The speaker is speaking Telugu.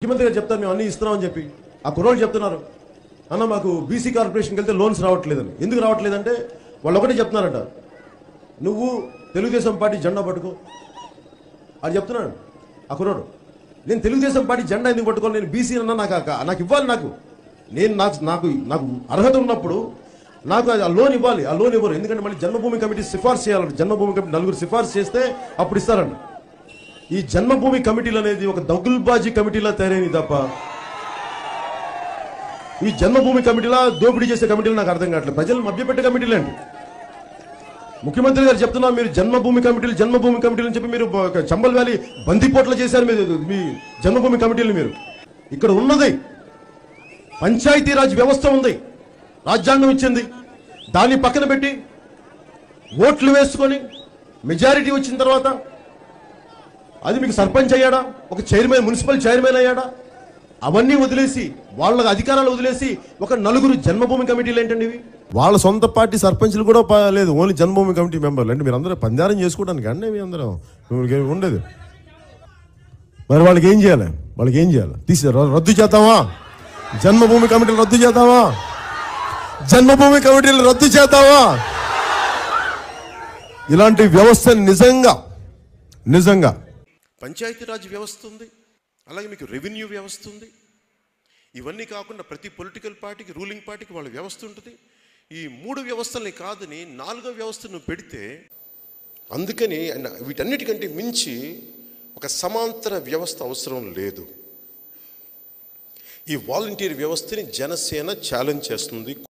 ముఖ్యమంత్రి గారు చెప్తారు మేము అన్ని ఇస్తున్నామని చెప్పి ఆ కుర్రోళ్ళు చెప్తున్నారు అన్న మాకు బీసీ కార్పొరేషన్కి వెళ్తే లోన్స్ రావట్లేదని ఎందుకు రావట్లేదంటే వాళ్ళు ఒకటే చెప్తున్నారంట నువ్వు తెలుగుదేశం పార్టీ జెండా పట్టుకో అది చెప్తున్నాడు ఆ కుర్రోడు నేను తెలుగుదేశం పార్టీ జెండా ఎందుకు పట్టుకోవాలి నేను బీసీ అన్నా నాకు ఆ- నాకు ఇవ్వాలి నాకు నేను నాకు నాకు నాకు అర్హత ఉన్నప్పుడు నాకు ఆ లోన్ ఇవ్వాలి ఆ లోన్ ఇవ్వరు ఎందుకంటే మళ్ళీ జన్మభూమి కమిటీ సిఫార్సు చేయాలంట జన్మభూమి కమిటీ నలుగురు సిఫార్సు చేస్తే అప్పుడు ఇస్తారంట ఈ జన్మభూమి కమిటీలు అనేది ఒక దగుల్బాజీ కమిటీలా తయారైంది తప్ప ఈ జన్మభూమి కమిటీలా దోపిడీ చేసే కమిటీలు నాకు అర్థం కావట్లేదు ప్రజలు మభ్యపెట్టే కమిటీలు అండి ముఖ్యమంత్రి గారు చెప్తున్నా మీరు జన్మభూమి కమిటీలు జన్మభూమి కమిటీలు అని చెప్పి మీరు బ- చంబల్ వ్యాలీ బందిపోట్లు చేశారు మీరు మీ జన్మభూమి కమిటీలు మీరు ఇక్కడ ఉన్నది పంచాయతీరాజ్ వ్యవస్థ ఉంది రాజ్యాంగం ఇచ్చింది దాన్ని పక్కన పెట్టి ఓట్లు వేసుకొని మెజారిటీ వచ్చిన తర్వాత అది మీకు సర్పంచ్ అయ్యాడా ఒక చైర్మన్ మున్సిపల్ చైర్మన్ అయ్యాడా అవన్నీ వదిలేసి వాళ్ళ అధికారాలు వదిలేసి ఒక నలుగురు జన్మభూమి కమిటీలు ఏంటండి ఇవి వాళ్ళ సొంత పార్టీ సర్పంచ్లు కూడా ప- లేదు ఓన్లీ జన్మభూమి కమిటీ మెంబర్లు అంటే మీరు అందరూ పందారం చేసుకోవడానికి అండి మీ అందరం మిమ్మల్ని ఏమి ఉండేది మరి వాళ్ళకి ఏం చేయాలి వాళ్ళకి ఏం చేయాలి తీసి ర- రద్దు చేద్దామా జన్మభూమి కమిటీలు రద్దు చేద్దామా జన్మభూమి కమిటీలు రద్దు చేద్దామా ఇలాంటి వ్యవస్థ నిజంగా నిజంగా పంచాయతీరాజ్ వ్యవస్థ ఉంది అలాగే మీకు రెవెన్యూ వ్యవస్థ ఉంది ఇవన్నీ కాకుండా ప్రతి పొలిటికల్ పార్టీకి రూలింగ్ పార్టీకి వాళ్ళ వ్యవస్థ ఉంటుంది ఈ మూడు వ్యవస్థల్ని కాదని నాలుగో వ్యవస్థ నువ్వు పెడితే అందుకని అన్న- వీటన్నిటికంటే మించి ఒక సమాంతర వ్యవస్థ అవసరం లేదు ఈ వాలంటీర్ వ్యవస్థని జనసేన ఛాలెంజ్ చేస్తుంది